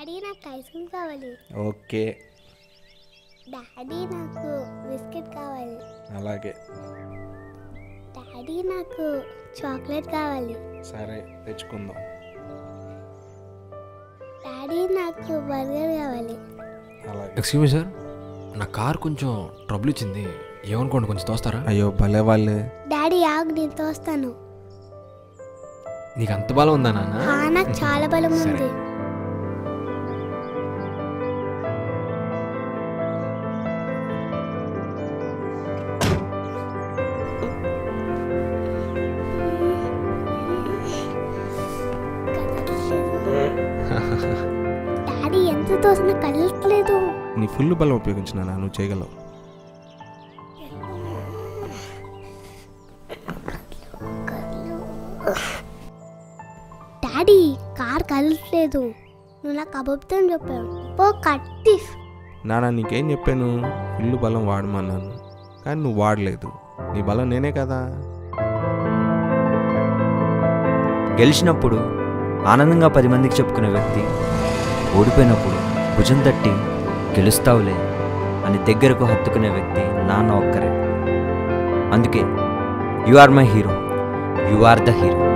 Daddy నాకు ice cream కావాలి okay daddy నాకు బిస్కెట్ కావాలి అలాగే డాడీ నాకు చాక్లెట్ కావాలి సరే తెచ్చుకుందాం డాడీ నాకు బర్గర్ కావాలి అలాగే ఎక్స్క్యూజ్ మీ సార్ నా కార్ కొంచెం ట్రబుల్ ఇచ్చింది ఏమనుకోండి కొంచెం తోస్తారా అయ్యో భలే వాళ్ళే డాడీ ఆగు నేను తోస్తాను నీకు అంత బలం ఉందా నాన్న ఆ, నాకు చాలా బలం సరే. ఉంది డాడీ ఎంత తోసినా కదలట్లేదు నీ ఫుల్ బలం ఉపయోగించిన నువ్వు చేయగలవు డాడీ కార్ కదలట్లేదు నువ్వు నాకు అబద్ధం చెప్పావు పో కట్టి నాన్న నీకేం చెప్పాను ఫుల్ బలం వాడమన్నాను కానీ నువ్వు వాడలేదు నీ బలం నేనే కదా గెలిచినప్పుడు ఆనందంగా పది మందికి చెప్పుకునే వ్యక్తి ఓడిపోయినప్పుడు భుజం తట్టి గెలుస్తావులే అని దగ్గరకు హత్తుకునే వ్యక్తి నాన్న ఒక్కరే అందుకే you are my hero you are the hero